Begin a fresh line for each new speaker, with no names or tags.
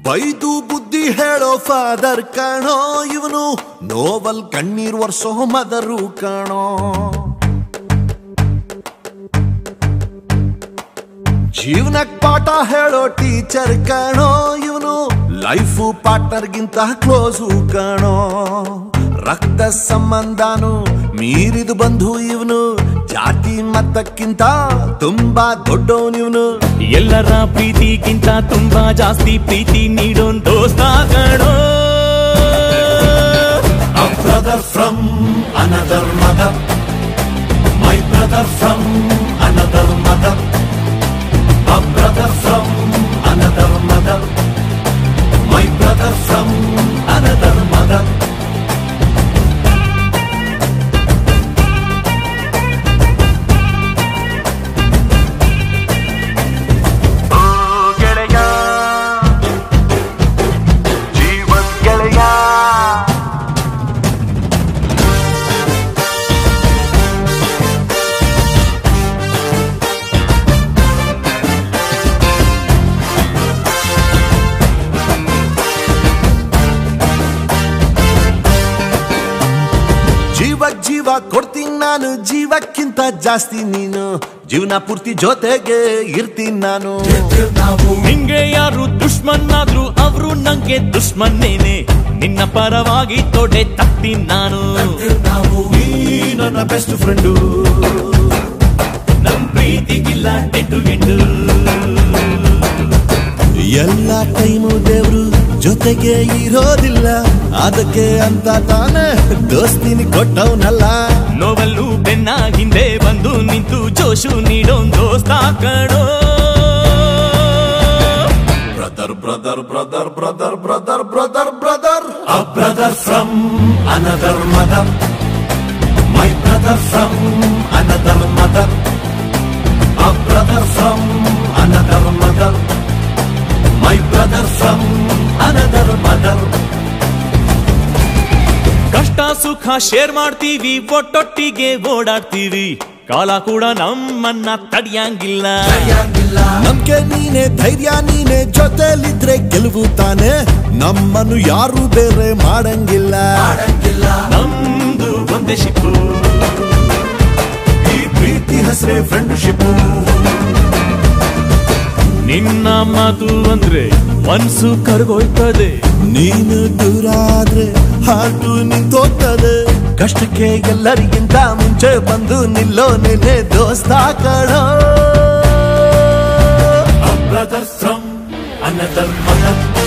ಬೈದು ಬುದ್ಧಿ ಹೇಳೋ ಫಾದರ್ ಕಾಣೋ ಇವನು ನೋವಲ್ ಕಣ್ಣೀರ್ ವರ್ಷೋ ಮದರು ಕಾಣೋ ಜೀವನಕ್ ಪಾಠ ಹೇಳೋ ಟೀಚರ್ ಕಾಣೋ ಇವನು ಲೈಫು ಪಾರ್ಟ್ನರ್ಗಿಂತ ಕ್ಲೋಸು ಕಾಣೋ ರಕ್ತ ಸಂಬಂಧನು ಮೀರಿದು ಬಂಧು ಇವನು ಜಾತಿ ಮತಕ್ಕಿಂತ ತುಂಬಾ ದೊಡ್ಡವನಿವನು
ಎಲ್ಲರ ಪ್ರೀತಿಗಿಂತ ತುಂಬಾ ಜಾಸ್ತಿ ಪ್ರೀತಿ ನೀಡೋನ್ ದೋಸ್ತ ಕಣೋ
A brother from another mother. My brother from another mother. A brother from another mother. My brother from another mother.
ಗೆಳೆಯ ಜೀವನ್ ಗೆಳೆಯ
ಜೀವ ಜೀವ ಕೊಡ್ತೀನಿ ನಾನು ಜೀವಕ್ಕಿಂತ ಜಾಸ್ತಿ ನೀನು ಜೀವನ ಪೂರ್ತಿ ಜೊತೆಗೆ ಇರ್ತೀನಿ ನಾನು
ನಿಂಗೆ ಯಾರು ದುಶ್ಮನ್ ಆದ್ರು ಅವ್ರು ನಂಗೆ ದುಶ್ಮನ್ನೇನೆ ನಿನ್ನ ಪರವಾಗಿ ತೊಡೆ ತಟ್ಟಿ ನಾನು
ನೀ ನನ್ನ ಬೆಸ್ಟ್ ಫ್ರೆಂಡು
ನಮ್ ಪ್ರೀತಿಗಿಲ್ಲ ಎಂಟು ಎಂಟು
ಎಲ್ಲ ಟೈಮು ದೇವ್ರು ಜೊತೆಗೆ ಇರೋದಿಲ್ಲ ಅದಕ್ಕೆ ಅಂತ ತಾನೇ ದೋಸ್ತಿನಿ ಕೊಟ್ಟವನಲ್ಲ
ನೋವಲ್ಲೂ ಬೆನ್ನ ಹಿಂದೆ ಬಂದು ನಿಂತು ಜೋಶು ನೀಡೋನ್ ದೋಸ್ತ ಕಣೋ
brother brother brother brother brother brother brother a brother from another mother my brother from another mother a brother from another mother my brother from another mother
ಕಷ್ಟ ಸುಖ ಶೇರ್ ಮಾಡ್ತೀವಿ ಒಟ್ಟೊಟ್ಟಿಗೆ ಓಡಾಡ್ತೀವಿ ಕಾಲ ಕೂಡ ನಮ್ಮನ್ನ ತಡಿಯಂಗಿಲ್ಲ
ನಮ್ಗೆ ನೀನೆ ಧೈರ್ಯ ನೀನೆ ಜೊತೆಲಿದ್ರೆ ಗೆಲುವು ತಾನೆ ನಮ್ಮನ್ನು ಯಾರು ಬೇರೆ ಮಾಡಂಗಿಲ್ಲ
ನಮ್ದು ಒಂದೇ ಶಿಪ್ಪು
ಈ ಪ್ರೀತಿ ಹೆಸರೇ ಫ್ರೆಂಡ್ಶಿಪ್
ನಿನ್ನ ಮಾತು ಅಂದ್ರೆ ಮನ್ಸು ಕರ್ಗೋಯ್ತದೆ
ನೀನು ದೂರ ಆದ್ರೆ ಹಾಟು ನಿಂತೋಗ್ತದೆ ಕಷ್ಟಕ್ಕೆ ಎಲ್ಲರಿಗಿಂತ ಮುಂಚೆ ಬಂದು ನಿಲ್ಲೋ ನೆನೆ ದೋಸ್ತ ಕಣೋ ಬ್ರದರ್ ಫ್ರಮ್ ಅನದರ್ ಮದರ್